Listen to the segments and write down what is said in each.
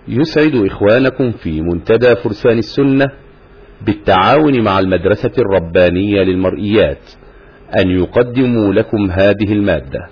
يسعد إخوانكم في منتدى فرسان السنة بالتعاون مع المدرسة الربانية للمرئيات أن يقدموا لكم هذه المادة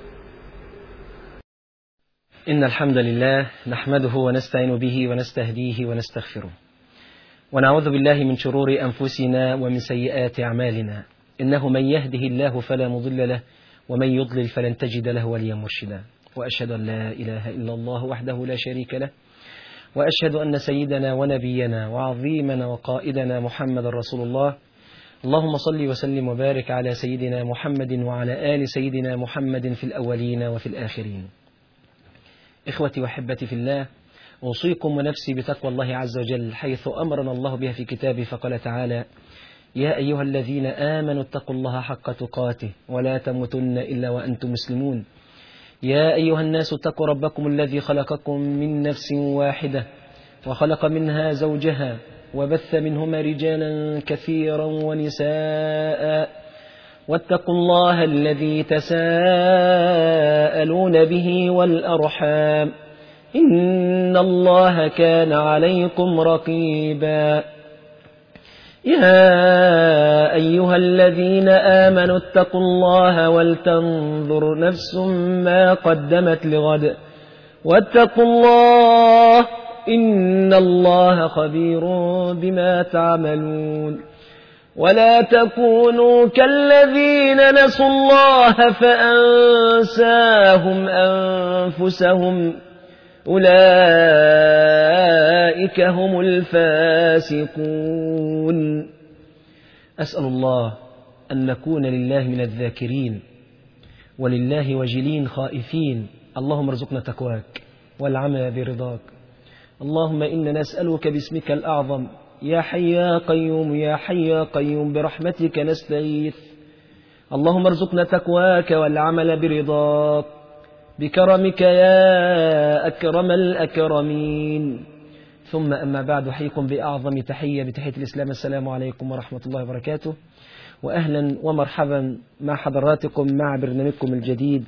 إن الحمد لله نحمده ونستعين به ونستهديه ونستغفره ونعوذ بالله من شرور أنفسنا ومن سيئات أعمالنا إنه من يهده الله فلا مضل له ومن يضلل فلن تجد له وليا مرشدا وأشهد أن لا إله إلا الله وحده لا شريك له وأشهد أن سيدنا ونبينا وعظيمنا وقائدنا محمد رسول الله اللهم صل وسلم وبارك على سيدنا محمد وعلى آل سيدنا محمد في الأولين وفي الآخرين إخوتي وحبتي في الله أوصيكم ونفسي بتقوى الله عز وجل حيث أمرنا الله بها في كتابه فقال تعالى يا أيها الذين آمنوا اتقوا الله حق تقاته ولا تموتن إلا وأنتم مسلمون يا أيها الناس اتقوا ربكم الذي خلقكم من نفس واحدة وخلق منها زوجها وبث منهما رجالا كثيرا ونساء واتقوا الله الذي تساءلون به والأرحام إن الله كان عليكم رقيبا يا أيها الذين آمنوا اتقوا الله ولتنظر نفس ما قدمت لغد واتقوا الله إن الله خبير بما تعملون ولا تكونوا كالذين نسوا الله فأنساهم أنفسهم أولئك هم الفاسقون أسأل الله أن نكون لله من الذاكرين ولله وجلين خائفين اللهم ارزقنا تقواك والعمل برضاك اللهم إنا نسألك باسمك الأعظم يا حي يا قيوم يا حي يا قيوم برحمتك نستغيث اللهم ارزقنا تقواك والعمل برضاك بكرمك يا أكرم الأكرمين ثم أما بعد أحييكم بأعظم تحية بتحية الإسلام السلام عليكم ورحمة الله وبركاته وأهلا ومرحبا مع حضراتكم مع برنامجكم الجديد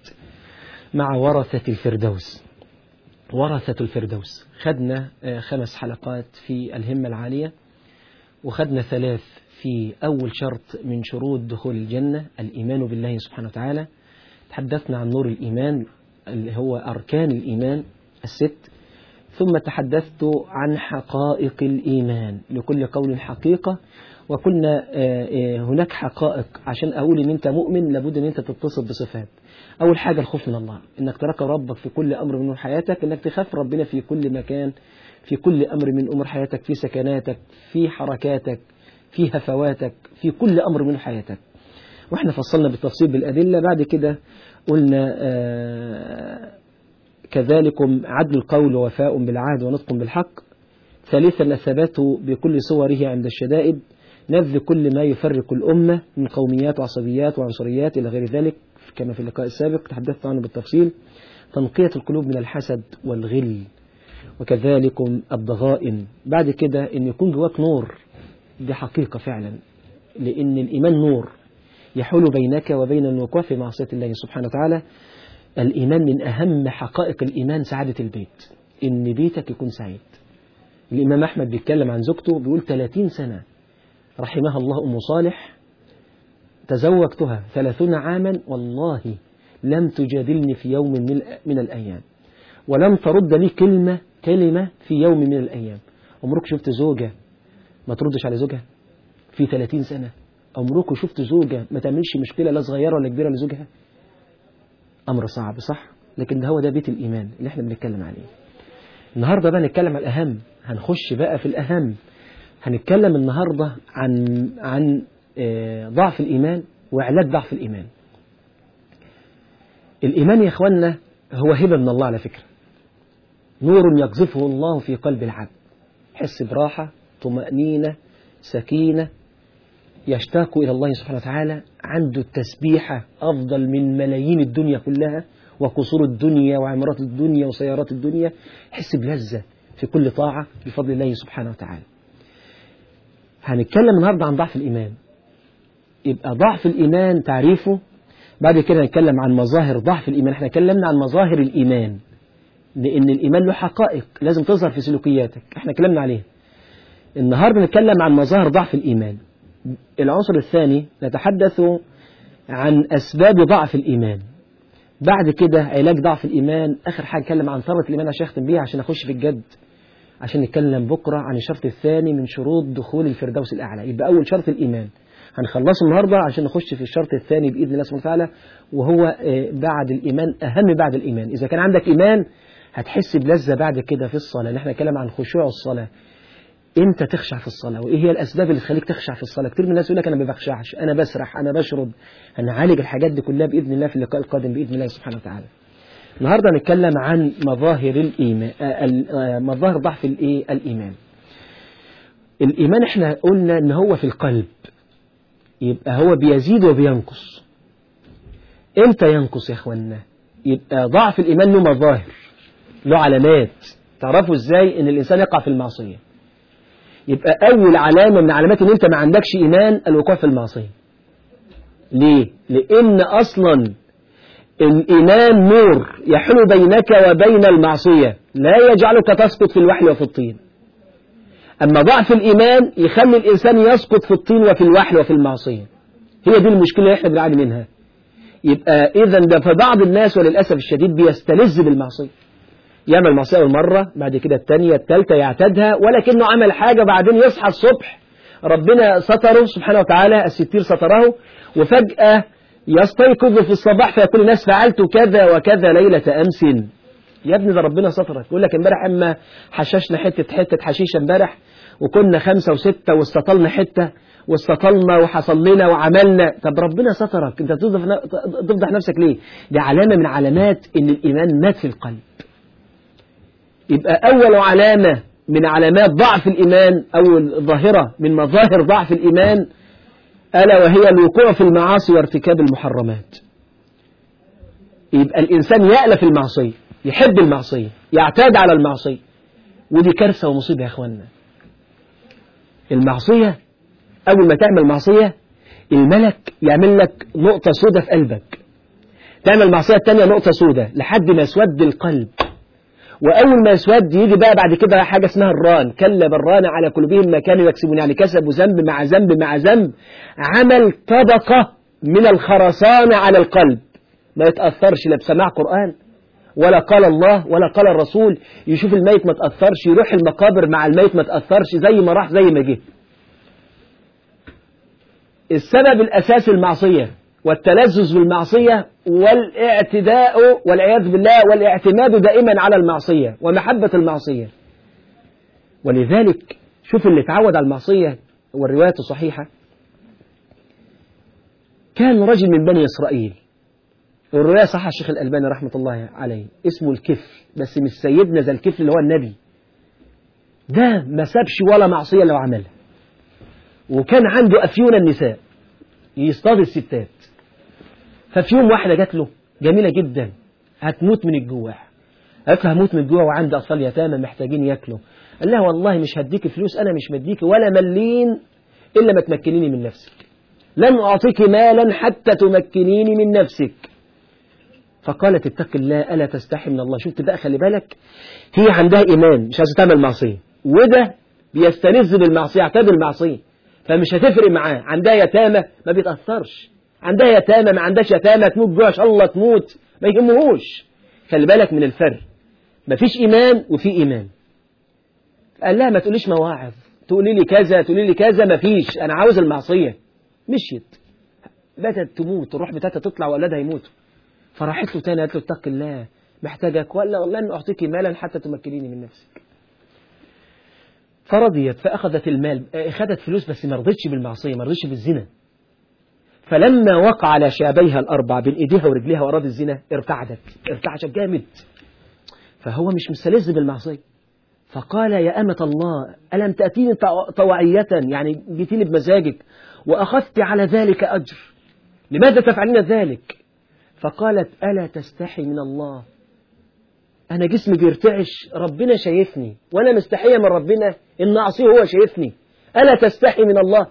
مع ورثة الفردوس ورثة الفردوس خدنا خمس حلقات في الهمة العالية وخدنا ثلاث في أول شرط من شروط دخول الجنة الإيمان بالله سبحانه وتعالى تحدثنا عن نور الإيمان اللي هو أركان الإيمان الست ثم تحدثت عن حقائق الإيمان لكل قول حقيقة وقلنا هناك حقائق عشان أقول إن أنت مؤمن لابد إن أنت تتصف بصفات أول حاجة الخوف من الله إنك تراقب ربك في كل أمر من أمور حياتك إنك تخاف ربنا في كل مكان في كل أمر من أمور حياتك في سكناتك في حركاتك في هفواتك في كل أمر من حياتك وإحنا فصلنا بالتفصيل بالأدلة بعد كده قلنا آه كذلكم عدل القول ووفاء بالعهد ونطق بالحق ثالثا الثبات بكل صوره عند الشدائد نبذ كل ما يفرق الأمة من قوميات وعصبيات وعنصريات إلى غير ذلك كما في اللقاء السابق تحدثت عنه بالتفصيل تنقية القلوب من الحسد والغل وكذلكم الضغائن بعد كده أن يكون جواك نور دي حقيقة فعلا لأن الإيمان نور يحول بينك وبين الوقوع في معصية الله سبحانه وتعالى الإيمان من أهم حقائق الإيمان سعادة البيت إن بيتك يكون سعيد الإمام أحمد بيتكلم عن زوجته بيقول 30 سنة رحمها الله أم صالح تزوجتها ثلاثون عاما والله لم تجادلني في يوم من, من الأيام ولم ترد لي كلمة كلمة في يوم من الأيام عمرك شفت زوجة ما تردش على زوجها في 30 سنة عمركم شفت زوجة ما تعملش مشكلة لا صغيرة ولا كبيرة لزوجها أمر صعب صح لكن ده هو ده بيت الإيمان اللي احنا بنتكلم عليه النهاردة بقى نتكلم على الأهم هنخش بقى في الأهم هنتكلم النهاردة عن عن ضعف الإيمان وعلاج ضعف الإيمان الإيمان يا إخواننا هو هبة من الله على فكرة نور يقذفه الله في قلب العبد حس براحة طمأنينة سكينة يشتاق إلى الله سبحانه وتعالى عنده التسبيحة أفضل من ملايين الدنيا كلها وقصور الدنيا وعمارات الدنيا وسيارات الدنيا يحس بلذة في كل طاعة بفضل الله سبحانه وتعالى هنتكلم النهاردة عن ضعف الإيمان يبقى ضعف الإيمان تعريفه بعد كده نتكلم عن مظاهر ضعف الإيمان احنا اتكلمنا عن مظاهر الإيمان لأن الإيمان له حقائق لازم تظهر في سلوكياتك احنا كلامنا عليها النهاردة نتكلم عن مظاهر ضعف الإيمان العنصر الثاني نتحدث عن أسباب ضعف الإيمان بعد كده علاج ضعف الإيمان آخر حاجة نتكلم عن ثروة الإيمان عشان أختم بيها عشان أخش في الجد عشان نتكلم بكرة عن الشرط الثاني من شروط دخول الفردوس الأعلى يبقى أول شرط الإيمان هنخلصه النهاردة عشان نخش في الشرط الثاني بإذن الله سبحانه وتعالى وهو بعد الإيمان أهم بعد الإيمان إذا كان عندك إيمان هتحس بلذة بعد كده في الصلاة نحن نتكلم عن خشوع الصلاة امتى تخشع في الصلاة وايه هي الاسباب اللي تخليك تخشع في الصلاة كتير من الناس يقول لك انا ما بخشعش انا بسرح انا بشرب هنعالج الحاجات دي كلها باذن الله في اللقاء القادم باذن الله سبحانه وتعالى النهارده هنتكلم عن مظاهر الايمان مظاهر ضعف الايه الايمان الايمان احنا قلنا ان هو في القلب يبقى هو بيزيد وبينقص امتى ينقص يا اخوانا يبقى ضعف الايمان له مظاهر له علامات تعرفوا ازاي ان الانسان يقع في المعصيه يبقى أول علامة من علامات إن أنت ما عندكش إيمان الوقوع في المعصية. ليه؟ لأن أصلا الإيمان نور يحل بينك وبين المعصية لا يجعلك تسقط في الوحل وفي الطين. أما ضعف الإيمان يخلي الإنسان يسقط في الطين وفي الوحل وفي المعصية. هي دي المشكلة اللي احنا بنعاني منها. يبقى إذا ده فبعض الناس وللأسف الشديد بيستلذ بالمعصية. يعمل معصية أول مرة بعد كده الثانية الثالثة يعتادها ولكنه عمل حاجة بعدين يصحى الصبح ربنا ستره سبحانه وتعالى الستير ستره وفجأة يستيقظ في الصباح فيقول الناس فعلت كذا وكذا ليلة أمس يا ابني ده ربنا سترك يقول لك امبارح اما حششنا حتة حتة حشيشة امبارح وكنا خمسة وستة واستطلنا حتة واستطلنا وحصل لنا وعملنا طب ربنا سترك انت تفضح نفسك ليه دي علامة من علامات ان الإيمان مات في القلب يبقى أول علامة من علامات ضعف الإيمان أو ظاهرة من مظاهر ضعف الإيمان ألا وهي الوقوع في المعاصي وارتكاب المحرمات يبقى الإنسان يألف المعصية يحب المعصية يعتاد على المعصية ودي كارثة ومصيبة يا أخوانا المعصية أول ما تعمل معصية الملك يعمل لك نقطة سودة في قلبك تعمل معصية تانية نقطة سودة لحد ما يسود القلب وأول ما يسود يجي بقى بعد كده حاجة اسمها الران كلا بالران على قلوبهم ما كانوا يكسبون يعني كسبوا ذنب مع ذنب مع ذنب عمل طبقة من الخرسانة على القلب ما يتأثرش لا بسماع قرآن ولا قال الله ولا قال الرسول يشوف الميت ما تأثرش يروح المقابر مع الميت ما تأثرش زي ما راح زي ما جه السبب الأساسي المعصية والتلذذ بالمعصية والاعتداء والعياذ بالله والاعتماد دائما على المعصية ومحبة المعصية ولذلك شوف اللي اتعود على المعصية والرواية صحيحة كان رجل من بني إسرائيل والرواية صح الشيخ الألباني رحمة الله عليه اسمه الكفل بس مش سيدنا ذا الكفل اللي هو النبي ده ما سابش ولا معصية لو عملها وكان عنده أفيون النساء يصطاد الستات ففي يوم واحدة جات له جميلة جدا هتموت من الجوع قالت له هموت من الجوع وعندي أطفال يتامى محتاجين ياكلوا قال لها والله مش هديك فلوس أنا مش مديك ولا ملين إلا ما تمكنيني من نفسك لن أعطيك مالا حتى تمكنيني من نفسك فقالت اتق الله ألا تستحي من الله شفت بقى خلي بالك هي عندها إيمان مش عايزة تعمل معصية وده بيستلذ بالمعصية اعتاد المعصية فمش هتفرق معاه عندها يتامى ما بيتأثرش عندها يتامى ما عندهاش يتامى تموت جوع ان شاء الله تموت ما يهمهوش خلي بالك من الفرق مفيش إيمان وفي إيمان قال لها ما تقوليش مواعظ تقولي لي كذا تقولي لي كذا مفيش أنا عاوز المعصية مشيت باتت تموت الروح بتاعتها تطلع وأولادها يموتوا فراحت له تاني قالت له اتق الله محتاجك ولا لن أعطيك مالا حتى تمكنيني من نفسك فرضيت فأخذت المال أخذت فلوس بس ما رضتش بالمعصية ما رضتش بالزنا فلما وقع على شابيها الأربع بين إيديها ورجليها وأراد الزنا ارتعدت ارتعشت جامد فهو مش مستلذ بالمعصية فقال يا أمة الله ألم تأتيني طوعية يعني جيتيني بمزاجك وأخذت على ذلك أجر لماذا تفعلين ذلك فقالت ألا تستحي من الله أنا جسمي بيرتعش ربنا شايفني وأنا مستحية من ربنا إن أعصيه هو شايفني ألا تستحي من الله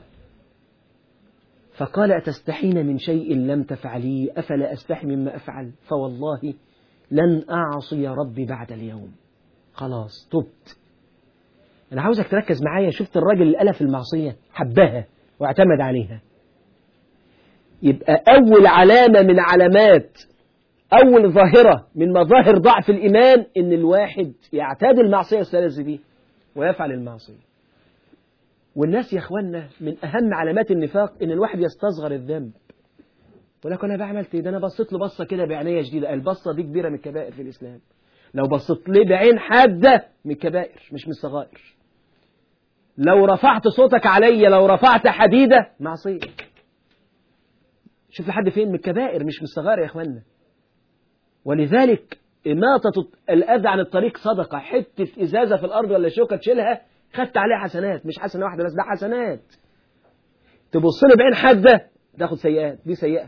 فقال أتستحين من شيء لم تفعليه أفلا أستحي مما أفعل فوالله لن أعصي ربي بعد اليوم خلاص تبت أنا عاوزك تركز معايا شفت الراجل اللي ألف المعصية حبها واعتمد عليها يبقى أول علامة من علامات أول ظاهرة من مظاهر ضعف الإيمان إن الواحد يعتاد المعصية ويستلذ بيه ويفعل المعصية والناس يا إخوانا من أهم علامات النفاق إن الواحد يستصغر الذنب يقول لك أنا بعملت إيه ده أنا بصيت له بصة كده بعناية شديدة البصة دي كبيرة من الكبائر في الإسلام لو بصيت ليه بعين حادة من الكبائر مش من الصغائر لو رفعت صوتك عليا لو رفعت حديدة معصية شوف لحد فين من الكبائر مش من الصغائر يا إخوانا ولذلك إماطة الأذى عن الطريق صدقة حتة إزازة في الأرض ولا شوكة تشيلها خدت عليها حسنات مش حسنة واحدة بس ده حسنات تبص له بعين حادة تاخد سيئات دي سيئة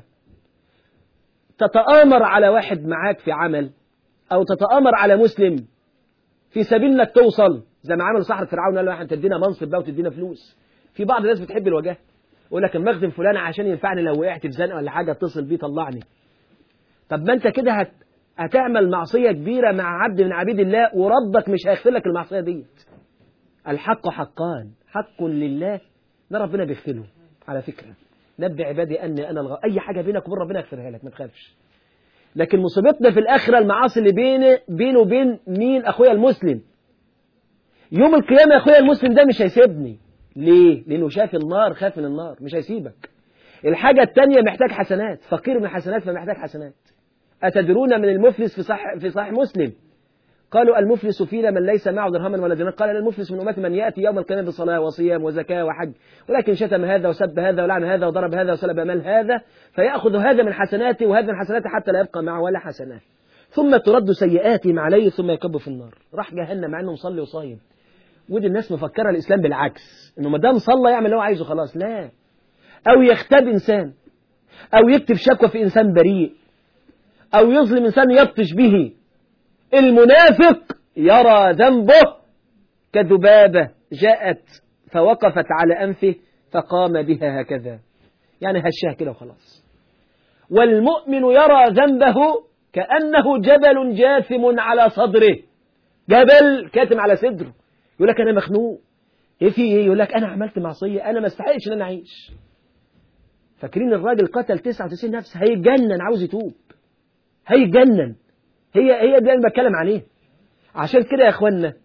تتآمر على واحد معاك في عمل أو تتآمر على مسلم في سبيل انك توصل زي ما عمل صاحب فرعون قال له انت تدينا منصب بقى وتدينا فلوس في بعض الناس بتحب الوجاه يقول لك اما اخدم فلان عشان ينفعني لو وقعت في زنقه ولا حاجه اتصل بيه طلعني طب ما انت كده هت... هتعمل معصيه كبيره مع عبد من عبيد الله وربك مش هيغفر لك المعصيه ديت الحق حقان حق لله ده ربنا بيغفره على فكره نبي عبادي اني انا الغ... اي حاجه بينك وبين ربنا يغفرها لك ما تخافش لكن مصيبتنا في الاخره المعاصي اللي بين بينه وبين مين اخويا المسلم يوم القيامه يا اخويا المسلم ده مش هيسيبني ليه لانه شاف النار خاف من النار مش هيسيبك الحاجه الثانيه محتاج حسنات فقير من حسنات فمحتاج حسنات أتدرون من المفلس في صح في صحيح مسلم قالوا المفلس فينا من ليس معه درهما ولا دينار قال المفلس من أمتي من يأتي يوم القيامة بصلاة وصيام وزكاة وحج ولكن شتم هذا وسب هذا ولعن هذا وضرب هذا وسلب مال هذا فيأخذ هذا من حسناته وهذا من حسناته حتى لا يبقى معه ولا حسنات ثم ترد سيئاتهم عليه ثم يكب في النار راح جهنم مع انه مصلي وصايم ودي الناس مفكره الاسلام بالعكس انه ما دام صلى يعمل اللي هو عايزه خلاص لا او يغتاب انسان او يكتب شكوى في انسان بريء أو يظلم إنسان يبطش به المنافق يرى ذنبه كذبابة جاءت فوقفت على أنفه فقام بها هكذا يعني هشها كده وخلاص والمؤمن يرى ذنبه كأنه جبل جاثم على صدره جبل كاتم على صدره يقول لك أنا مخنوق إيه في إيه يقول لك أنا عملت معصية أنا ما استحقش إن أنا أعيش فاكرين الراجل قتل 99 نفس هيتجنن عاوز يتوب هيتجنن هي هي دي اللي بتكلم عليه عشان كده يا اخوانا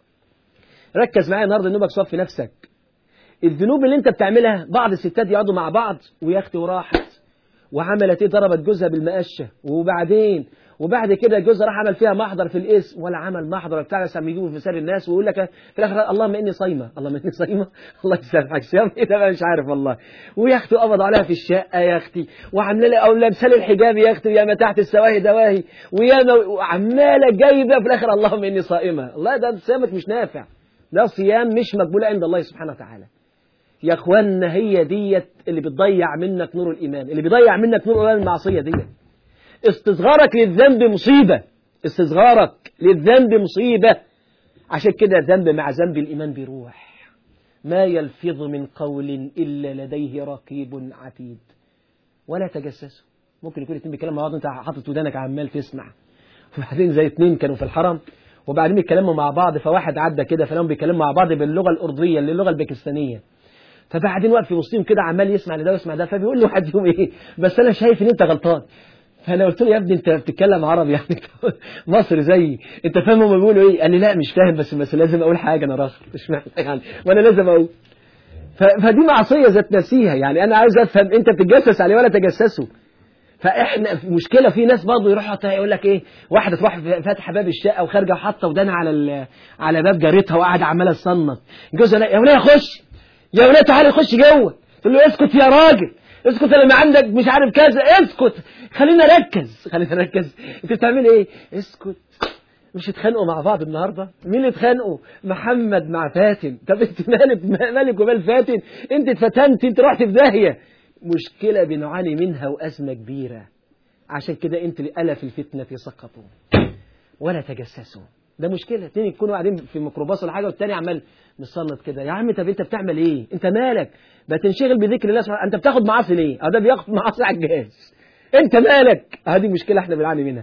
ركز معايا النهارده انك صفي نفسك الذنوب اللي انت بتعملها بعض الستات يقعدوا مع بعض ويا اختي وراحت وعملت ايه ضربت جوزها بالمقشه وبعدين وبعد كده جوزها راح عمل فيها محضر في الاسم ولا عمل محضر بتاع بس عم يجيبوا في مسار الناس ويقول لك في الاخر اللهم اني صايمه اللهم اني صايمه الله يسامحك صيام ايه ده مش عارف والله ويا اختي قبض عليها في الشقه يا اختي وعامله لي او لابسه لي الحجاب يا اختي يا ما تحت السواهي دواهي ويا وعماله جايبه في الاخر اللهم اني صائمه الله ده صيامك مش نافع ده صيام مش مقبول عند الله سبحانه وتعالى يا اخوانا هي ديت اللي بتضيع منك نور الايمان اللي بيضيع منك نور الايمان المعصيه ديت استصغارك للذنب مصيبة استصغارك للذنب مصيبة عشان كده ذنب مع ذنب الإيمان بيروح ما يلفظ من قول إلا لديه رقيب عتيد ولا تجسسوا ممكن يكون اتنين بيتكلموا مع بعض انت حاطط ودانك عمال تسمع وبعدين زي اتنين كانوا في الحرم وبعدين بيتكلموا مع بعض فواحد عدى كده فلهم بيتكلموا مع بعض باللغة الأردية اللي اللغة الباكستانية فبعدين واقف في وسطهم كده عمال يسمع لده ويسمع ده فبيقول له واحد فيهم ايه بس انا شايف ان انت غلطان فانا قلت له يا ابني انت بتتكلم عربي يعني مصري زيي انت فاهم هم بيقولوا ايه قال لي لا مش فاهم بس بس لازم اقول حاجه انا راخر مش يعني وانا لازم اقول فدي معصيه ذات نفسها يعني انا عايز افهم انت بتتجسس عليه ولا تجسسه فاحنا في مشكله في ناس برضه يروح يقول لك ايه واحده تروح فاتحه باب الشقه وخارجه وحاطه ودانها على على باب جارتها وقاعده عماله تصنط جوزها يا وليه خش يا وليه تعالي خش جوه تقول له اسكت يا راجل اسكت لما عندك مش عارف كذا اسكت خلينا نركز خلينا نركز انت بتعمل ايه اسكت مش اتخانقوا مع بعض النهارده مين اللي اتخانقوا محمد مع فاتن طب انت مالك مالك ومال فاتن انت اتفتنت انت رحت في داهيه مشكله بنعاني منها وازمه كبيره عشان كده انت الا في الفتنه سقطوا ولا تجسسوا ده مشكله اتنين يكونوا قاعدين في ميكروباص ولا حاجه والتاني عمال مصنط كده يا عم طب انت بتعمل ايه انت مالك بتنشغل بذكر الله سبحانه انت بتاخد معاصي ليه اه ده بياخد معاصي على الجهاز انت مالك هذه مشكله احنا بنعاني منها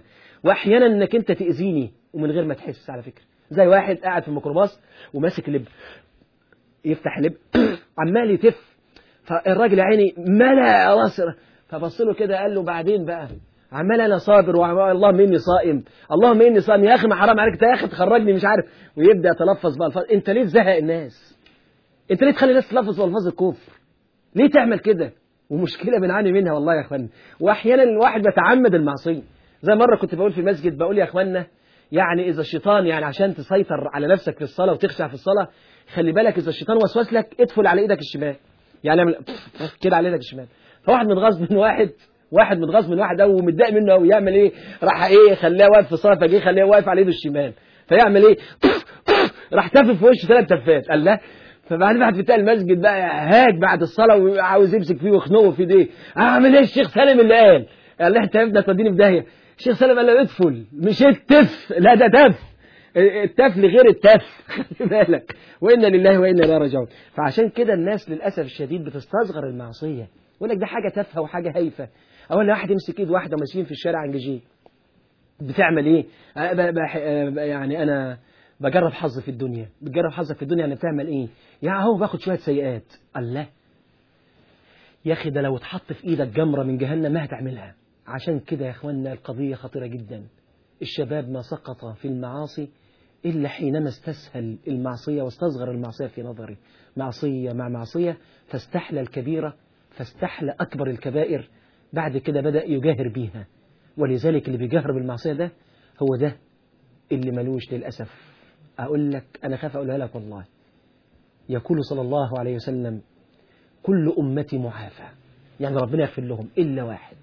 واحيانا انك انت تاذيني ومن غير ما تحس على فكره زي واحد قاعد في الميكروباص وماسك لب يفتح لب عمال يتف فالراجل يا عيني ملا راس فبص له كده قال له بعدين بقى عمال انا صابر والله اني صائم اللهم اني صائم يا اخي ما حرام عليك يا اخي تخرجني مش عارف ويبدا يتلفظ بالفاظ انت ليه تزهق الناس انت ليه تخلي الناس تلفظ بالفاظ الكفر ليه تعمل كده ومشكله بنعاني منها والله يا اخوانا واحيانا الواحد بيتعمد المعصيه زي مره كنت بقول في المسجد بقول يا اخوانا يعني اذا الشيطان يعني عشان تسيطر على نفسك في الصلاه وتخشع في الصلاه خلي بالك اذا الشيطان وسوس لك ادخل على ايدك الشمال يعني اعمل كده على ايدك الشمال فواحد متغاظ من واحد واحد متغاظ من واحد قوي ومتضايق منه قوي يعمل ايه راح ايه خلاه واقف في الصلاه فجه خلاه واقف على ايده الشمال فيعمل ايه راح تف في وشه ثلاث تفات قال لا فبعدين بعد بتاع المسجد بقى هاج بعد الصلاه وعاوز يمسك فيه ويخنقه في ايديه اعمل ايه الشيخ سالم اللي قال قال له انت يا ابني توديني في داهيه الشيخ سالم قال له ادفل مش التف لا ده تف التفل غير التف خلي بالك وانا لله وانا اليه راجعون فعشان كده الناس للاسف الشديد بتستصغر المعصيه يقول لك ده حاجه تافهه وحاجه هايفه اولا واحد يمسك ايد واحده ماشيين في الشارع عن جيجي بتعمل ايه أنا ب- بح- يعني انا بجرب حظي في الدنيا بتجرب حظك في الدنيا يعني بتعمل ايه يعني اهو باخد شويه سيئات الله يا اخي ده لو اتحط في ايدك جمره من جهنم ما هتعملها عشان كده يا اخوانا القضيه خطيره جدا الشباب ما سقط في المعاصي إلا حينما استسهل المعصية واستصغر المعصية في نظره معصية مع معصية فاستحلى الكبيرة فاستحلى أكبر الكبائر بعد كده بدأ يجاهر بيها ولذلك اللي بيجاهر بالمعصية ده هو ده اللي ملوش للأسف أقول لك أنا خاف أقولها لك والله يقول صلى الله عليه وسلم كل أمتي معافى يعني ربنا يغفر لهم إلا واحد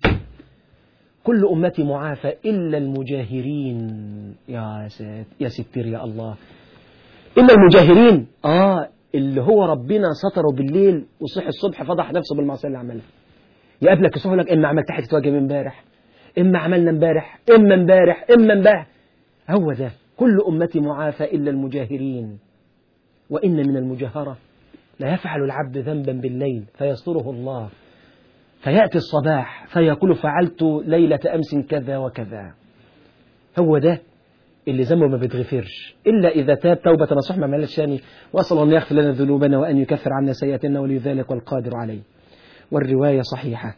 كل أمتي معافى إلا المجاهرين يا سات يا ستير يا الله إلا المجاهرين آه اللي هو ربنا ستره بالليل وصح الصبح فضح نفسه بالمعصية اللي عملها يقابلك يصح لك إما عملت حتة واجب امبارح إما عملنا امبارح إما امبارح إما امبارح هو ده كل أمتي معافى إلا المجاهرين وإن من المجاهرة لا يفعل العبد ذنبا بالليل فيستره الله فيأتي الصباح فيقول فعلت ليلة أمس كذا وكذا هو ده اللي ذنبه ما بيتغفرش إلا إذا تاب توبة نصح ما عملش ثاني وأسأل الله أن يغفر لنا ذنوبنا وأن يكفر عنا سيئاتنا ولي ذلك والقادر عليه والرواية صحيحة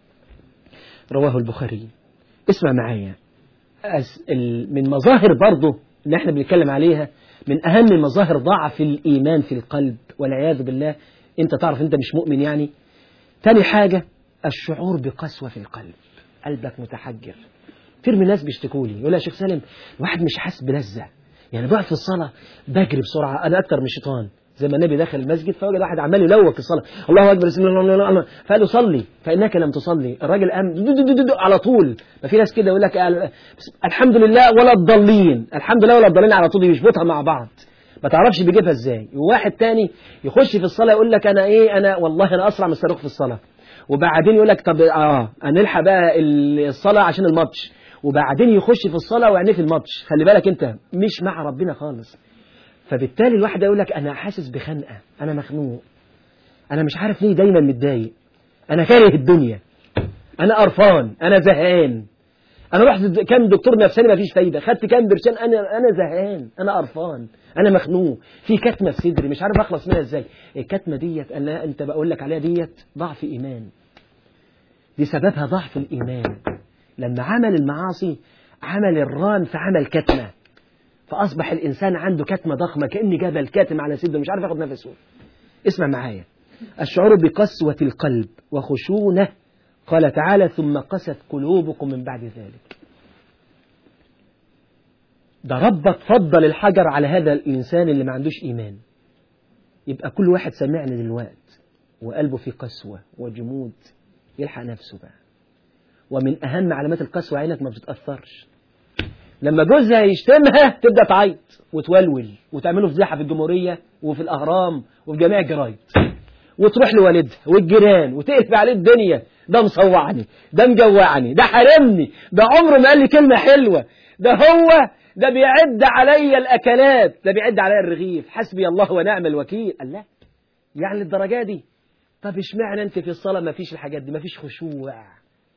رواه البخاري اسمع معايا أس- ال- من مظاهر برضه اللي احنا بنتكلم عليها من أهم مظاهر ضعف الإيمان في القلب والعياذ بالله أنت تعرف أنت مش مؤمن يعني تاني حاجة الشعور بقسوة في القلب قلبك متحجر كتير من الناس بيشتكوا لي يقول لي يا شيخ سالم الواحد مش حاسس بلذة يعني بقى في الصلاة بجري بسرعة أنا أكتر من الشيطان زي ما النبي دخل المسجد فوجد واحد عمال يلوك في الصلاة الله أكبر بسم الله الله الله الله فقال له صلي فإنك لم تصلي الراجل قام دو دو دو دو دو على طول ما في ناس كده يقول لك آه، الحمد لله ولا الضالين الحمد لله ولا الضالين على طول يشبطها مع بعض ما تعرفش بيجيبها ازاي وواحد تاني يخش في الصلاة يقول لك أنا إيه أنا والله أنا أسرع من الصاروخ في الصلاة وبعدين يقول لك طب اه هنلحق بقى الصلاة عشان الماتش وبعدين يخش في الصلاة وعينيه في الماتش خلي بالك انت مش مع ربنا خالص فبالتالي الواحد يقول لك انا حاسس بخنقة انا مخنوق انا مش عارف ليه دايما متضايق انا كاره الدنيا انا قرفان انا زهقان انا رحت د- كام دكتور نفساني مفيش فايده خدت كام برشام انا انا زهقان انا قرفان انا مخنوق في كتمه في صدري مش عارف اخلص منها ازاي الكتمه ديت انا انت بقول لك عليها ديت ضعف ايمان دي سببها ضعف الإيمان لما عمل المعاصي عمل الران فعمل كتمة فأصبح الإنسان عنده كتمة ضخمة كأن جبل كاتم على صدره مش عارف ياخد نفسه اسمع معايا الشعور بقسوة القلب وخشونة قال تعالى ثم قست قلوبكم من بعد ذلك ده ربك فضل الحجر على هذا الإنسان اللي ما عندوش إيمان يبقى كل واحد سمعني دلوقتي وقلبه في قسوة وجمود يلحق نفسه بقى ومن أهم علامات القسوة عينك ما بتتأثرش لما جوزها يشتمها تبدأ تعيط وتولول وتعمله فضيحة في الجمهورية وفي الأهرام وفي جميع الجرايد وتروح لوالدها والجيران وتقلب عليه الدنيا ده مصوعني ده مجوعني ده حرمني ده عمره ما قال لي كلمة حلوة ده هو ده بيعد عليا الأكلات ده بيعد عليا الرغيف حسبي الله ونعم الوكيل الله يعني للدرجة دي طب اشمعنى انت في الصلاة ما فيش الحاجات دي ما فيش خشوع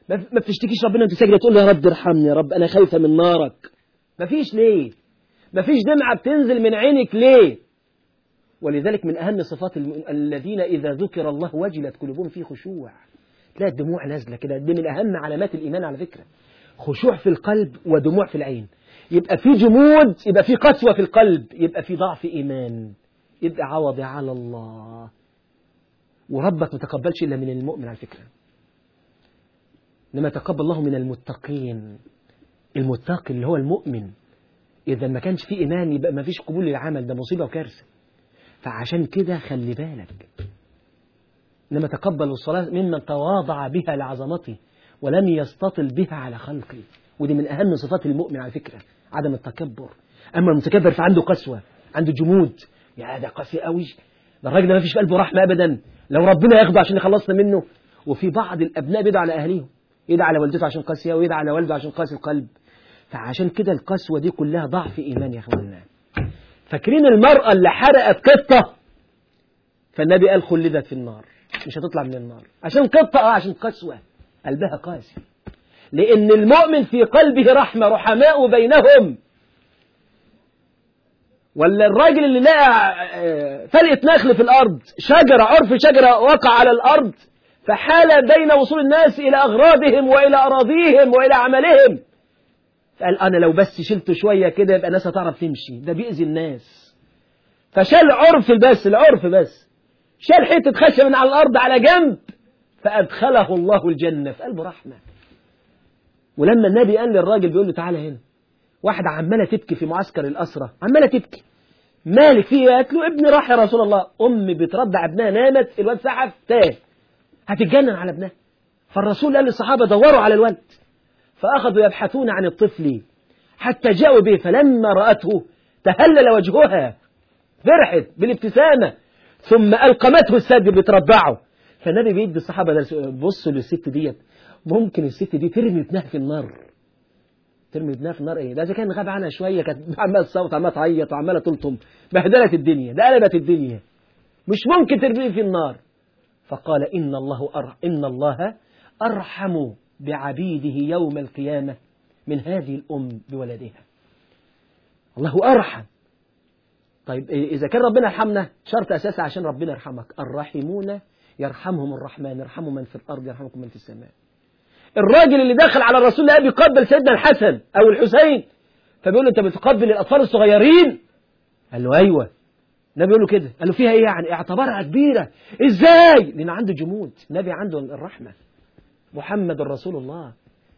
ما ما بتشتكيش ربنا وانت ساجده تقول له يا رب ارحمني يا رب انا خايفه من نارك ما فيش ليه ما فيش دمعه بتنزل من عينك ليه ولذلك من اهم صفات الم... الذين اذا ذكر الله وجلت قلوبهم في خشوع تلاقي الدموع نازله كده دي من اهم علامات الايمان على فكره خشوع في القلب ودموع في العين يبقى في جمود يبقى في قسوه في القلب يبقى في ضعف ايمان يبقى عوض على الله وربك ما تقبلش الا من المؤمن على فكره انما تقبل الله من المتقين المتقي اللي هو المؤمن اذا ما كانش في ايمان يبقى ما فيش قبول للعمل ده مصيبه وكارثه فعشان كده خلي بالك انما تقبل الصلاه ممن تواضع بها لعظمته ولم يستطل بها على خلقه ودي من اهم صفات المؤمن على فكره عدم التكبر اما المتكبر فعنده قسوه عنده جمود يا ده قاسي قوي ده الراجل ده ما فيش في قلبه رحمه ابدا لو ربنا ياخده عشان يخلصنا منه وفي بعض الابناء بيدعوا على اهاليهم يدعى على والدته عشان قاسيه ويدعى على والده عشان قاسي القلب فعشان كده القسوه دي كلها ضعف ايمان يا اخوانا فاكرين المراه اللي حرقت قطه فالنبي قال خلدت في النار مش هتطلع من النار عشان قطه اه عشان قسوه قلبها قاسي لان المؤمن في قلبه رحمه رحماء بينهم ولا الراجل اللي لقى فلقة نخل في الأرض شجرة عرف شجرة وقع على الأرض فحال بين وصول الناس إلى أغراضهم وإلى أراضيهم وإلى عملهم قال أنا لو بس شلته شوية كده يبقى الناس هتعرف تمشي ده بيأذي الناس فشال عرف بس العرف بس شال حتة خشب من على الأرض على جنب فأدخله الله الجنة في قلبه رحمة ولما النبي قال للراجل بيقول له تعالى هنا واحدة عمالة تبكي في معسكر الأسرة عمالة تبكي مالك فيه قالت له ابني راح يا رسول الله أمي بترضع ابنها نامت الواد سحف تاه هتتجنن على ابنها فالرسول قال للصحابة دوروا على الولد فأخذوا يبحثون عن الطفل حتى جاءوا به فلما رأته تهلل وجهها فرحت بالابتسامة ثم ألقمته السد بترضعه فالنبي بيدي الصحابة ده بصوا للست ديت ممكن الست دي ترمي ابنها في النار ترمي ابنها في النار ايه ده اذا كان غاب عنها شويه كانت عماله تصوت عماله تعيط وعماله تلطم بهدلت الدنيا ده قلبت الدنيا مش ممكن ترميه في النار فقال ان الله أر... ان الله ارحم بعبيده يوم القيامه من هذه الام بولدها الله ارحم طيب اذا كان ربنا يرحمنا شرط اساسي عشان ربنا يرحمك الراحمون يرحمهم الرحمن يرحموا من في الارض يرحمكم من في السماء الراجل اللي دخل على الرسول لقى بيقبل سيدنا الحسن او الحسين فبيقول له انت بتقبل الاطفال الصغيرين قال له ايوه النبي يقول له كده قال له فيها ايه يعني اعتبرها كبيره ازاي لان عنده جمود النبي عنده الرحمه محمد رسول الله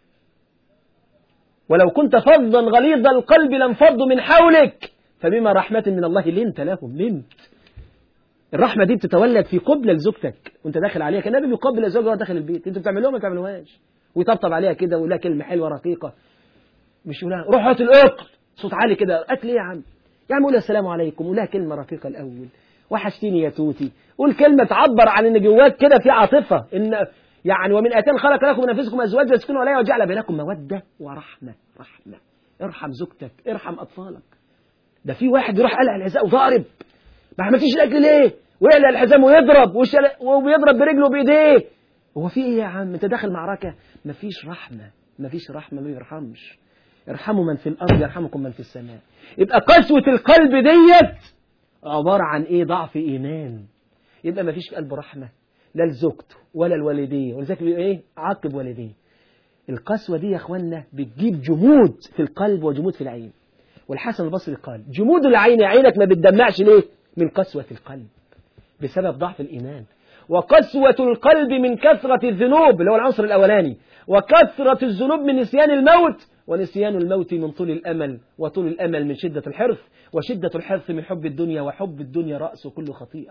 ولو كنت فظا غليظ القلب لانفضوا من حولك فبما رحمة من الله لنت لهم لنت الرحمة دي بتتولد في قبلة لزوجتك وانت داخل عليها كان النبي بيقبل الزوجة وهو داخل البيت انتوا بتعملوها ما بتعملوهاش ويطبطب عليها كده ويقول لها كلمة حلوة رقيقة مش يقول لها روح هات الأكل صوت عالي كده أكل إيه يا عم يا عم قول السلام عليكم قول لها كلمة رقيقة الأول وحشتيني يا توتي قول كلمة تعبر عن إن جواك كده في عاطفة إن يعني ومن آتان خلق لكم من أنفسكم أزواجا تسكنوا عليها وجعل بينكم مودة ورحمة رحمة ارحم زوجتك ارحم أطفالك ده في واحد يروح قلع الحذاء وضارب ما عملتيش الأكل ليه ويقلع الحزام ويضرب وبيضرب برجله وبإيديه هو في ايه يا عم انت داخل معركة مفيش رحمة مفيش رحمة ما يرحمش ارحموا من في الأرض يرحمكم من في السماء يبقى قسوة القلب ديت عبارة عن ايه ضعف إيمان يبقى مفيش في قلبه رحمة لا لزوجته ولا الوالدين ولذلك بيقول ايه عاقب والديه القسوة دي يا اخوانا بتجيب جمود في القلب وجمود في العين والحسن البصري قال جمود العين عينك ما بتدمعش ليه من قسوة القلب بسبب ضعف الإيمان وقسوة القلب من كثرة الذنوب اللي هو العنصر الأولاني وكثرة الذنوب من نسيان الموت ونسيان الموت من طول الأمل وطول الأمل من شدة الحرص وشدة الحرص من حب الدنيا وحب الدنيا رأس كل خطيئة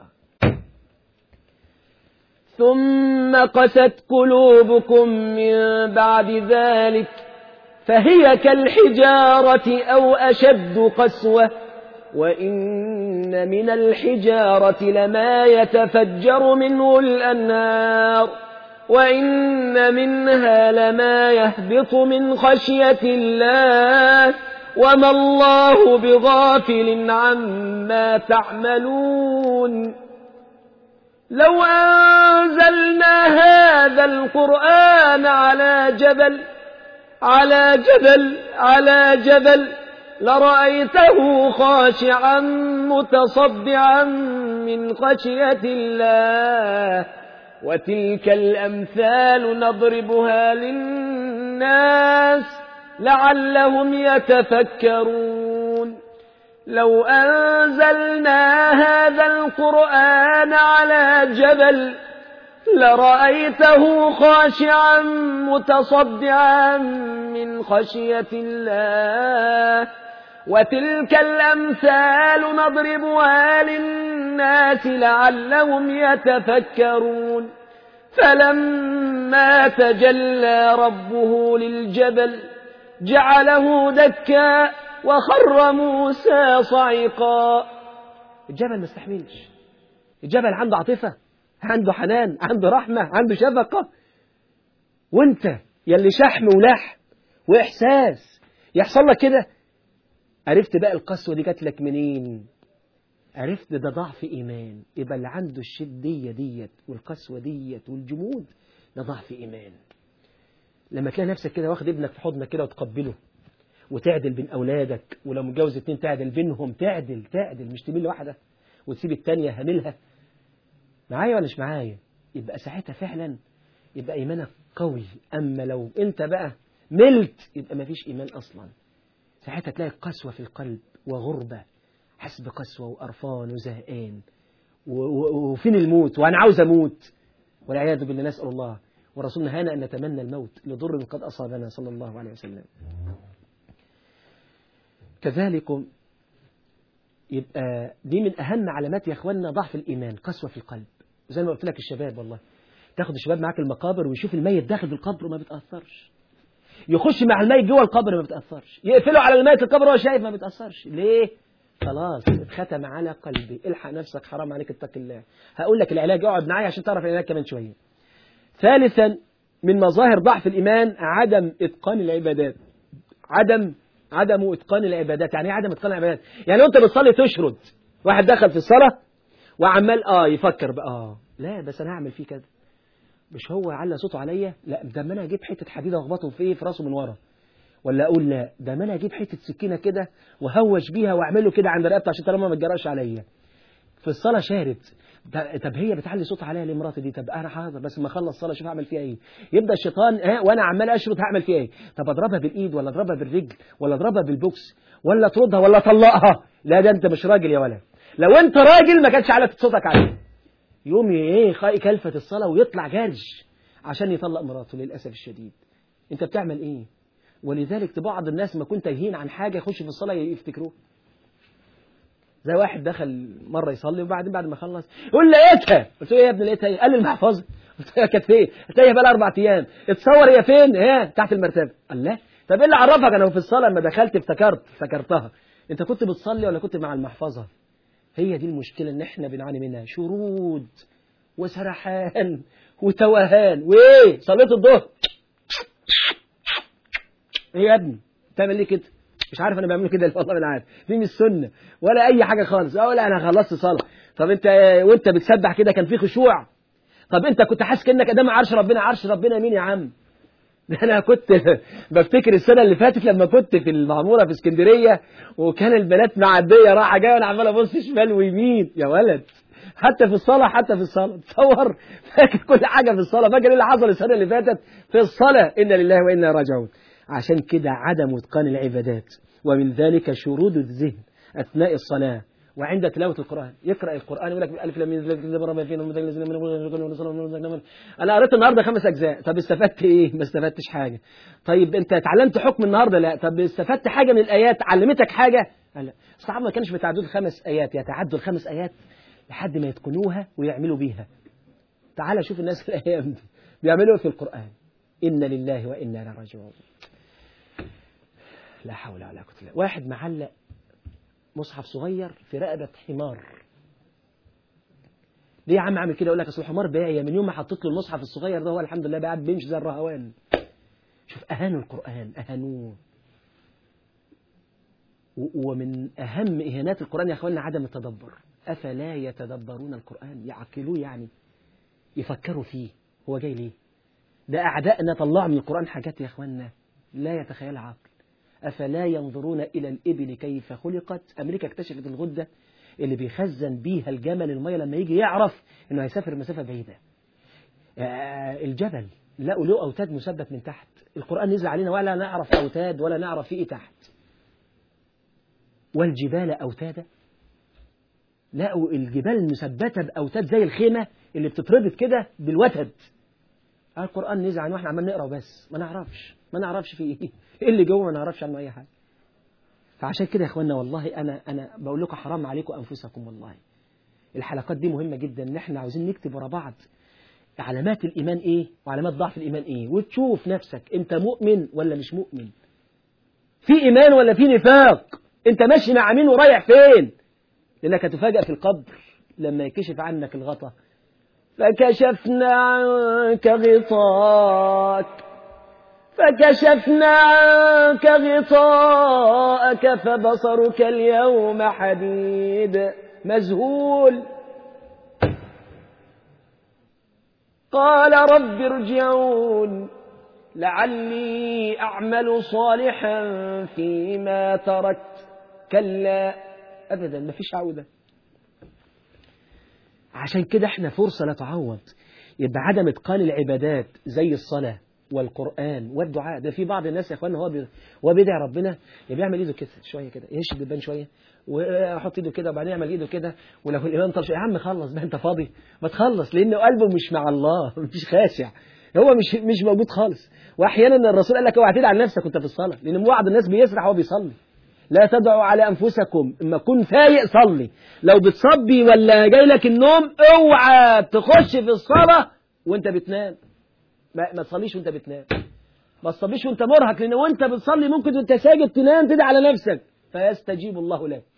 ثم قست قلوبكم من بعد ذلك فهي كالحجارة أو أشد قسوة وإن من الحجارة لما يتفجر منه الأنهار وإن منها لما يهبط من خشية الله وما الله بغافل عما تعملون لو أنزلنا هذا القرآن على جبل على جبل على جبل لرأيته خاشعا متصدعا من خشية الله وتلك الأمثال نضربها للناس لعلهم يتفكرون لو أنزلنا هذا القرآن على جبل لرأيته خاشعا متصدعا من خشية الله وتلك الأمثال نضربها للناس لعلهم يتفكرون فلما تجلى ربه للجبل جعله دكا وخر موسى صعقا الجبل ما استحملش الجبل عنده عاطفة عنده حنان عنده رحمة عنده شفقة وانت يلي شحم ولحم وإحساس يحصل لك كده عرفت بقى القسوة دي جات لك منين عرفت ده ضعف إيمان يبقى اللي عنده الشدية ديت والقسوة ديت والجمود ده ضعف إيمان لما تلاقي نفسك كده واخد ابنك في حضنك كده وتقبله وتعدل بين أولادك ولو متجوز اتنين تعدل بينهم تعدل تعدل مش تميل لواحدة وتسيب التانية هاملها معايا ولا مش معايا يبقى ساعتها فعلا يبقى إيمانك قوي أما لو أنت بقى ملت يبقى مفيش إيمان أصلا ساعتها تلاقي قسوة في القلب وغربة حس بقسوة وقرفان وزهقان وفين الموت وأنا عاوز أموت والعياذ بالله نسأل الله ورسولنا هانا أن نتمنى الموت لضر قد أصابنا صلى الله عليه وسلم كذلك يبقى دي من أهم علامات يا أخواننا ضعف الإيمان قسوة في القلب زي ما قلت لك الشباب والله تاخد الشباب معاك المقابر ويشوف الميت داخل في القبر وما بيتأثرش يخش مع الميت جوه القبر ما بيتأثرش يقفلوا على الميت القبر وهو شايف ما بيتأثرش ليه؟ خلاص اتختم على قلبي الحق نفسك حرام عليك اتق الله هقول لك العلاج اقعد معايا عشان تعرف العلاج كمان شوية ثالثا من مظاهر ضعف الإيمان عدم إتقان العبادات عدم عدم إتقان العبادات يعني ايه عدم إتقان العبادات يعني وانت بتصلي تشرد واحد دخل في الصلاة وعمال اه يفكر بقى اه لا بس انا هعمل فيه كده مش هو على صوته عليا لا ده ما انا اجيب حته حديد واخبطه في ايه في راسه من ورا ولا اقول لا ده ما انا اجيب حته سكينه كده وهوش بيها واعمله كده عند رقبته عشان طالما ما تجراش عليا في الصلاه شارد طب هي بتعلي صوتها عليا ليه مراتي دي طب انا حاضر بس ما اخلص الصلاه اشوف اعمل فيها ايه يبدا الشيطان ها وانا عمال اشرد هعمل فيها ايه طب اضربها بالايد ولا اضربها بالرجل ولا اضربها بالبوكس ولا اطردها ولا اطلقها لا ده انت مش راجل يا ولد لو انت راجل ما كانش على صوتك عليه يوم ايه خاي كلفة الصلاة ويطلع جرج عشان يطلق مراته للأسف الشديد انت بتعمل ايه ولذلك بعض الناس ما كنت تايهين عن حاجة يخش في الصلاة يفتكروه زي واحد دخل مرة يصلي وبعدين بعد ما خلص يقول لقيتها قلت له ايه يا ابني لقيتها ايه قال لي المحفظة قلت له كانت فين هتلاقيها بقى لها اربع ايام اتصور هي فين هي تحت المرتبة قال لا طب ايه اللي عرفك انا في الصلاة لما دخلت افتكرت افتكرتها انت كنت بتصلي ولا كنت مع المحفظة هي دي المشكلة ان احنا بنعاني منها شرود وسرحان وتوهان وايه صليت الظهر ايه يا ابني بتعمل ليه كده مش عارف انا بعمل كده والله ما عارف دي مش سنه ولا اي حاجه خالص ولا انا خلصت صلاه طب انت وانت بتسبح كده كان في خشوع طب انت كنت حاسس كانك قدام عرش ربنا عرش ربنا مين يا عم ده انا كنت بفتكر السنه اللي فاتت لما كنت في المعموره في اسكندريه وكان البنات معديه رايحه جايه وانا عمال ابص شمال ويمين يا ولد حتى في الصلاة حتى في الصلاة تصور فاكر كل حاجة في الصلاة فاكر ايه اللي حصل السنة اللي فاتت في الصلاة إنا لله وإنا راجعون عشان كده عدم إتقان العبادات ومن ذلك شرود الذهن أثناء الصلاة وعند تلاوة القرآن يقرأ القرآن يقول لك بالألف لم ينزل أنا قريت النهاردة خمس أجزاء طب استفدت إيه؟ ما استفدتش حاجة طيب أنت اتعلمت حكم النهاردة لا طب استفدت حاجة من الآيات علمتك حاجة لا الصحابة ما كانش بتعدوا الخمس آيات يتعدوا الخمس آيات لحد ما يتقنوها ويعملوا بيها تعال شوف الناس الأيام دي بيعملوا في القرآن إن لله وإنا إليه راجعون لا حول ولا قوة إلا بالله واحد معلق مصحف صغير في رقبة حمار ليه يا عم عامل كده يقول لك اصل الحمار باعي من يوم ما حطيت له المصحف الصغير ده هو الحمد لله قاعد بيمشي زي الرهوان شوف اهانوا القرآن اهانوه و- ومن أهم إهانات القرآن يا أخواننا عدم التدبر أفلا يتدبرون القرآن يعقلوه يعني يفكروا فيه هو جاي ليه ده أعدائنا طلعوا من القرآن حاجات يا أخواننا لا يتخيلها عقل أفلا ينظرون إلى الإبل كيف خلقت أمريكا اكتشفت الغدة اللي بيخزن بيها الجمل المية لما يجي يعرف إنه هيسافر مسافة بعيدة آه، الجبل لقوا له أوتاد مثبت من تحت القرآن نزل علينا ولا نعرف أوتاد ولا نعرف فيه إيه تحت والجبال أوتادا لقوا الجبال المثبتة بأوتاد زي الخيمة اللي بتتربط كده بالوتد القرآن نزل عنه واحنا عمال نقرا بس ما نعرفش ما نعرفش فيه ايه ايه اللي جوه ما نعرفش عنه اي حاجه فعشان كده يا اخوانا والله انا انا بقول لكم حرام عليكم انفسكم والله الحلقات دي مهمه جدا ان احنا عاوزين نكتب ورا بعض علامات الايمان ايه وعلامات ضعف الايمان ايه وتشوف نفسك انت مؤمن ولا مش مؤمن في ايمان ولا في نفاق انت ماشي مع مين ورايح فين لانك هتفاجئ في القبر لما يكشف عنك الغطا فكشفنا عنك غطاءك فكشفنا عنك غطاءك فبصرك اليوم حديد مذهول قال رب ارجعون لعلي أعمل صالحا فيما تركت كلا أبدا ما فيش عودة عشان كده احنا فرصة لا تعوض يبقى عدم اتقان العبادات زي الصلاة والقرآن والدعاء ده في بعض الناس يا اخوانا هو بي... هو بيدعي ربنا يا بيعمل ايده كده شويه كده يشد البان شويه ويحط ايده كده وبعدين يعمل ايده كده ولو الامام طلع يا عم خلص بقى انت فاضي ما تخلص لان قلبه مش مع الله مش خاشع هو مش مش موجود خالص واحيانا الرسول قال لك اوعى تدعي على نفسك وانت في الصلاه لان بعض الناس بيسرح وهو بيصلي لا تدعوا على انفسكم اما كن فايق صلي لو بتصبي ولا جاي لك النوم اوعى تخش في الصلاه وانت بتنام ما, ما تصليش وانت بتنام ما تصليش وانت مرهق لان وانت بتصلي ممكن وانت ساجد تنام تدعي على نفسك فيستجيب الله لك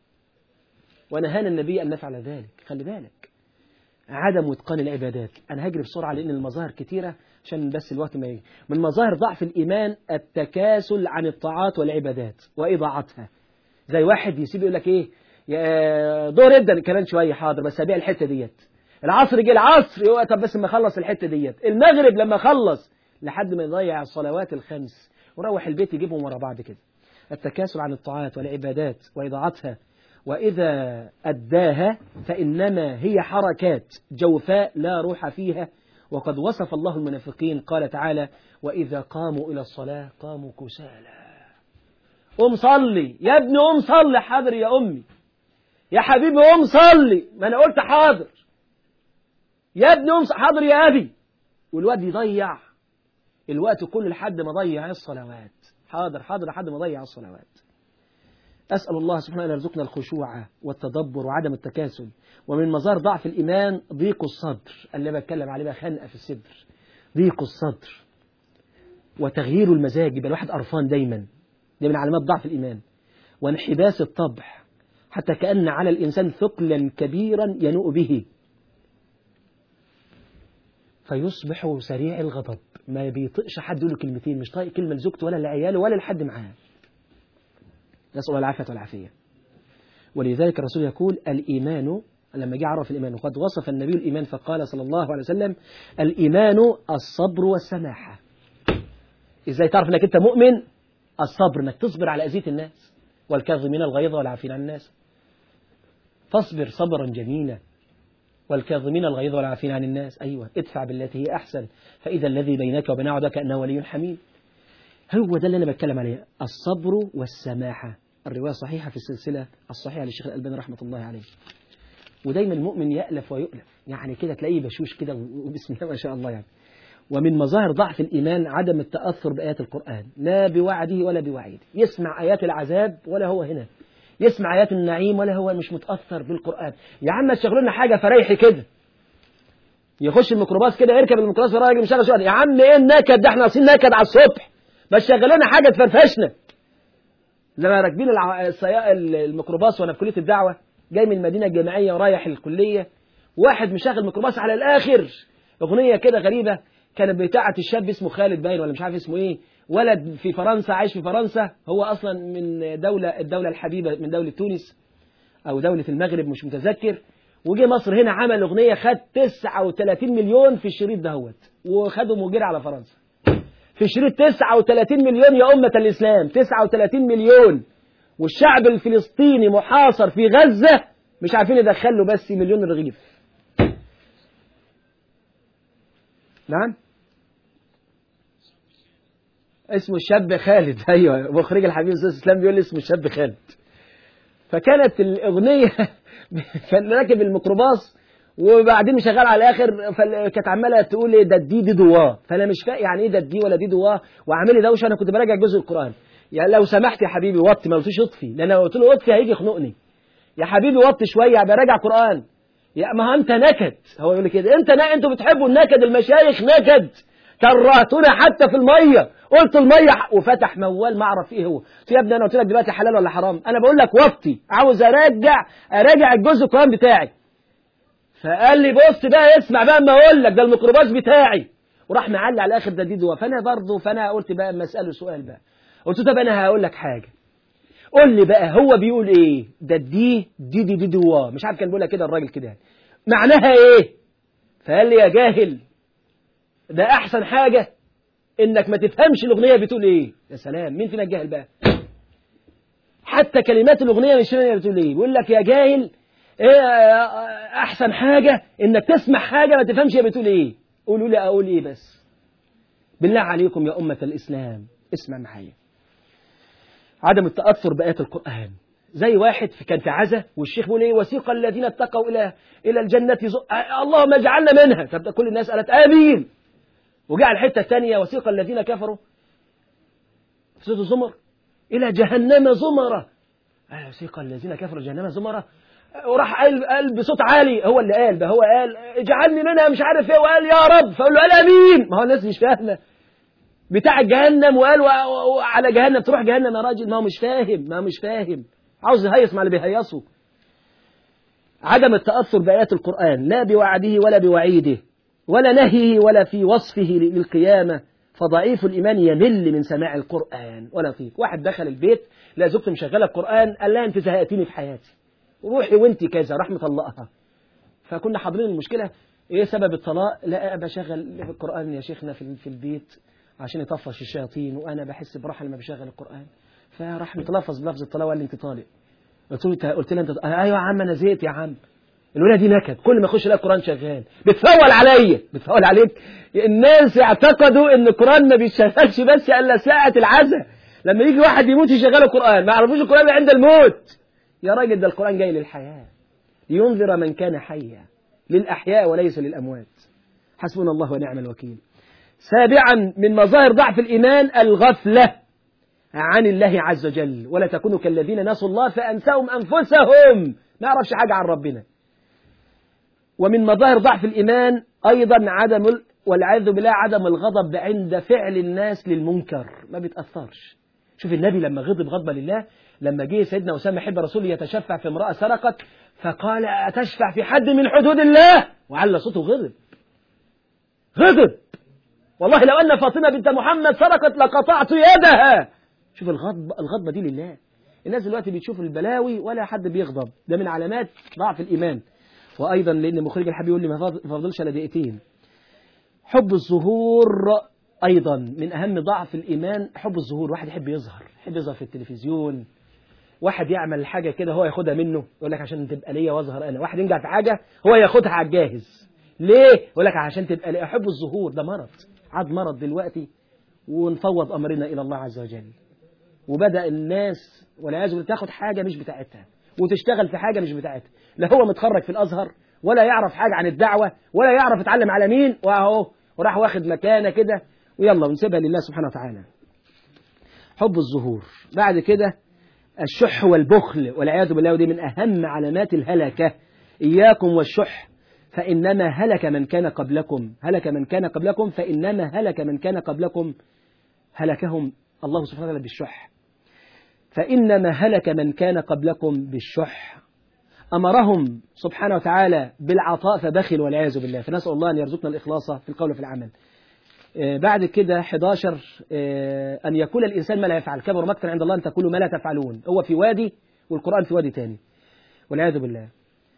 ونهانا النبي ان نفعل ذلك خلي بالك عدم اتقان العبادات انا هجري بسرعه لان المظاهر كتيره عشان بس الوقت ما يجي من مظاهر ضعف الايمان التكاسل عن الطاعات والعبادات واضاعتها زي واحد يسيب يقول لك ايه يا دور ابدا كمان شويه حاضر بس هبيع الحته ديت العصر جه العصر يقول طب بس ما اخلص الحته ديت المغرب لما اخلص لحد ما يضيع الصلوات الخمس وروح البيت يجيبهم ورا بعض كده التكاسل عن الطاعات والعبادات واضاعتها واذا اداها فانما هي حركات جوفاء لا روح فيها وقد وصف الله المنافقين قال تعالى واذا قاموا الى الصلاه قاموا كسالى قم صلي يا ابني قم صلي حاضر يا امي يا حبيبي قم صلي ما انا قلت حاضر يا ابني قم صلي. حاضر يا ابي والواد يضيع الوقت كله لحد ما ضيع الصلوات حاضر حاضر لحد ما ضيع الصلوات أسأل الله سبحانه أن يرزقنا الخشوع والتدبر وعدم التكاسل ومن مظاهر ضعف الإيمان ضيق الصدر اللي بتكلم عليه بقى خنقة في الصدر ضيق الصدر وتغيير المزاج يبقى الواحد قرفان دايما دي من علامات ضعف الإيمان وانحباس الطبع حتى كأن على الإنسان ثقلا كبيرا ينوء به فيصبح سريع الغضب ما بيطقش حد يقول له كلمتين مش طايق كلمة لزوجته ولا لعياله ولا لحد معاه نسأل الله العافية والعافية ولذلك الرسول يقول الإيمان لما جاء عرف الإيمان وقد وصف النبي الإيمان فقال صلى الله عليه وسلم الإيمان الصبر والسماحة إزاي تعرف أنك أنت مؤمن الصبر أنك تصبر على أذية الناس والكاظمين الغيظ والعافين عن الناس فاصبر صبرا جميلا والكاظمين الغيظ والعافين عن الناس أيوة ادفع بالتي هي أحسن فإذا الذي بينك وبين عبدك كأنه ولي حميم هو ده اللي أنا بتكلم عليه الصبر والسماحة الرواية صحيحة في السلسلة الصحيحة للشيخ الألباني رحمة الله عليه ودايما المؤمن يألف ويؤلف يعني كده تلاقيه بشوش كده وبسم الله ما شاء الله يعني ومن مظاهر ضعف الإيمان عدم التأثر بآيات القرآن لا بوعده ولا بوعيده يسمع آيات العذاب ولا هو هنا يسمع آيات النعيم ولا هو مش متأثر بالقرآن يا عم تشغلوا لنا حاجة فريحي كده يخش الميكروباص كده يركب الميكروباص راجل مشغل شويه يا عم ايه النكد ده احنا عايزين نكد على الصبح بس شغل لنا حاجه تفرفشنا لما راكبين الع... السيا... الميكروباص وانا في كليه الدعوه جاي من المدينه الجامعيه ورايح الكليه واحد مشغل ميكروباص على الاخر اغنيه كده غريبه كانت بتاعه الشاب اسمه خالد باين ولا مش عارف اسمه ايه ولد في فرنسا عايش في فرنسا هو أصلا من دولة الدولة الحبيبة من دولة تونس أو دولة المغرب مش متذكر وجه مصر هنا عمل أغنية خد 39 مليون في الشريط دهوت وخدهم وجري على فرنسا في شريط 39 مليون يا أمة الإسلام 39 مليون والشعب الفلسطيني محاصر في غزة مش عارفين يدخلوا بس مليون رغيف نعم اسمه الشاب خالد ايوه مخرج الحبيب استاذ اسلام بيقول لي اسمه الشاب خالد فكانت الاغنيه كان راكب الميكروباص وبعدين شغال على الاخر فكانت عماله تقول ايه ده دي دي دواه فانا مش فاهم يعني ايه ده دي ولا دي دواه وعامل لي دوشه انا كنت براجع جزء القران يعني لو سمحت يا حبيبي وطي ما قلتش اطفي لان لو قلت له اطفي هيجي يخنقني يا حبيبي وطي شويه براجع قران يا ما انت نكد هو يقول لي كده انت نا... انتوا بتحبوا النكد المشايخ نكد كرهتونا حتى في الميه قلت الميه وفتح موال ما اعرف ايه هو يا ابني انا قلت لك دلوقتي حلال ولا حرام انا بقول لك وطي عاوز ارجع اراجع الجزء القران بتاعي فقال لي بص بقى اسمع بقى اما اقول لك ده الميكروباص بتاعي وراح معلي على الاخر ده دي دوا فانا برضه فانا قلت بقى اما اساله سؤال بقى قلت له طب انا هقول لك حاجه قول لي بقى هو بيقول ايه ده دي دي دي دي دوا مش عارف كان بيقولها كده الراجل كده يعني معناها ايه فقال لي يا جاهل ده احسن حاجه انك ما تفهمش الاغنيه بتقول ايه يا سلام مين فينا الجاهل بقى حتى كلمات الاغنيه مش فاهم هي بتقول ايه بيقول لك يا جاهل إيه احسن حاجه انك تسمع حاجه ما تفهمش هي بتقول ايه قولوا لي اقول ايه بس بالله عليكم يا امه الاسلام اسمع معايا عدم التاثر بايات القران زي واحد في كان في عزا والشيخ بيقول ايه وسيق الذين اتقوا الى الى الجنه زو... اللهم اجعلنا منها طب كل الناس قالت امين وجاء الحته الثانيه وسيق الذين كفروا في سوره الزمر الى جهنم زمرا وسيق الذين كفروا جهنم زمرا وراح قال قال بصوت عالي هو اللي قال ده هو قال اجعلني منها مش عارف ايه وقال يا رب فقال له قال امين ما هو الناس مش فاهمه بتاع جهنم وقال على جهنم تروح جهنم يا راجل ما هو مش فاهم ما هو مش فاهم عاوز يهيص مع اللي بيهيصوا عدم التأثر بآيات القرآن لا بوعده ولا بوعيده ولا نهيه ولا في وصفه للقيامة فضعيف الإيمان يمل من سماع القرآن ولا طيب واحد دخل البيت لا زوجته مشغلة القرآن قال لها أنت زهقتيني في حياتي روحي وانت كذا راح مطلقها فكنا حاضرين المشكلة ايه سبب الطلاق لا بشغل القرآن يا شيخنا في في البيت عشان يطفش الشياطين وانا بحس براحه لما بشغل القرآن فراح متلفظ بلفظ الطلاق وقال لي انت طالق قلت له قلت له انت ايوه يا عم انا زهقت يا عم الولاد دي نكد كل ما اخش الاقي القران شغال بتفول عليا بتفول عليك الناس اعتقدوا ان القران ما بيشغلش بس الا ساعه العزاء لما يجي واحد يموت يشغل القران ما يعرفوش القران عند الموت يا راجل ده القران جاي للحياه لينذر من كان حيا للاحياء وليس للاموات حسبنا الله ونعم الوكيل سابعا من مظاهر ضعف الايمان الغفله عن الله عز وجل ولا تكونوا كالذين نسوا الله فأنساهم أنفسهم ما يعرفش حاجة عن ربنا ومن مظاهر ضعف الإيمان أيضا عدم والعياذ بالله عدم الغضب عند فعل الناس للمنكر ما بيتأثرش شوف النبي لما غضب غضب لله لما جه سيدنا أسامة حب رسول يتشفع في امرأة سرقت فقال أتشفع في حد من حدود الله وعلى صوته غضب غضب والله لو أن فاطمة بنت محمد سرقت لقطعت يدها شوف الغضب الغضبة دي لله الناس دلوقتي بتشوف البلاوي ولا حد بيغضب ده من علامات ضعف الإيمان وأيضا لأن مخرج الحبيب يقول لي ما فاضلش إلا دقيقتين حب الظهور أيضا من أهم ضعف الإيمان حب الظهور واحد يحب يظهر يحب يظهر في التلفزيون واحد يعمل حاجة كده هو ياخدها منه يقول لك عشان تبقى ليا واظهر أنا واحد ينجح في حاجة هو ياخدها على الجاهز ليه يقول لك عشان تبقى ليا أحب الظهور ده مرض عاد مرض دلوقتي ونفوض أمرنا إلى الله عز وجل وبدأ الناس والعياذ بالله تاخد حاجة مش بتاعتها وتشتغل في حاجة مش بتاعتها لا هو متخرج في الأزهر ولا يعرف حاجة عن الدعوة ولا يعرف يتعلم على مين وأهو وراح واخد مكانة كده ويلا ونسيبها لله سبحانه وتعالى حب الظهور بعد كده الشح والبخل والعياذ بالله ودي من أهم علامات الهلكة إياكم والشح فإنما هلك من كان قبلكم هلك من كان قبلكم فإنما هلك من كان قبلكم هلكهم الله سبحانه وتعالى بالشح فإنما هلك من كان قبلكم بالشح أمرهم سبحانه وتعالى بالعطاء فبخل والعياذ بالله فنسأل الله أن يرزقنا الإخلاص في القول وفي العمل آه، بعد كده 11 آه، أن يقول الإنسان ما لا يفعل كبر مقتا عند الله أن تقولوا ما لا تفعلون هو في وادي والقرآن في وادي تاني والعياذ بالله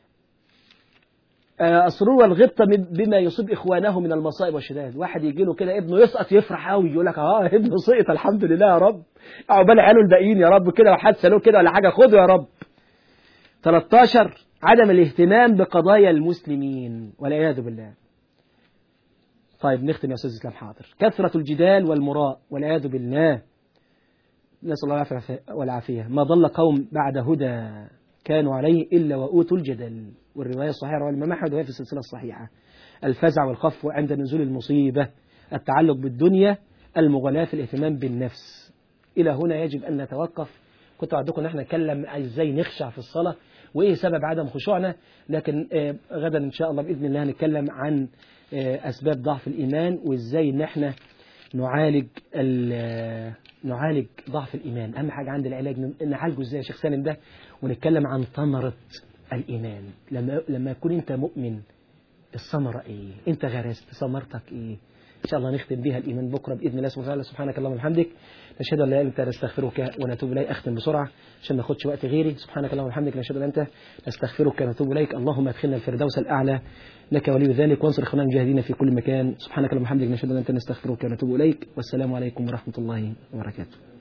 آه، السرور والغبطة من- بما يصيب إخوانه من المصائب والشدائد واحد يجي له كده ابنه يسقط يفرح قوي يقول لك اه ابنه سقط الحمد لله يا رب عقبال عياله الباقيين يا رب كده وحادثة له كده ولا حاجة خده يا رب 13 عدم الاهتمام بقضايا المسلمين والعياذ بالله طيب نختم يا أستاذ إسلام حاضر كثرة الجدال والمراء والعياذ بالله نسأل الله العافية والعافية ما ضل قوم بعد هدى كانوا عليه إلا وأوتوا الجدل والرواية الصحيحة رواه الإمام أحمد وهي في السلسلة الصحيحة الفزع والخف عند نزول المصيبة التعلق بالدنيا المغالاة في الاهتمام بالنفس إلى هنا يجب أن نتوقف كنت أعدكم أن احنا نتكلم إزاي نخشع في الصلاة وإيه سبب عدم خشوعنا لكن آه، غدا إن شاء الله بإذن الله هنتكلم عن آه، أسباب ضعف الإيمان وإزاي إن احنا نعالج ال- نعالج ضعف الإيمان أهم حاجة عند العلاج ن- نعالجه إزاي يا شيخ سالم ده ونتكلم عن ثمرة الإيمان لما لما يكون أنت مؤمن الثمرة إيه أنت غرست ثمرتك إيه إن شاء الله نختم بها الإيمان بكرة بإذن الله سبحانه وتعالى سبحانك اللهم وبحمدك نشهد أن لا إله إلا أنت نستغفرك ونتوب إليك أختم بسرعة عشان ما ناخدش وقت غيري سبحانك اللهم وبحمدك نشهد أن أنت نستغفرك ونتوب إليك اللهم ادخلنا الفردوس الأعلى لك ولي ذلك وانصر إخواننا المجاهدين في كل مكان سبحانك اللهم وبحمدك نشهد أن أنت نستغفرك ونتوب إليك والسلام عليكم ورحمة الله وبركاته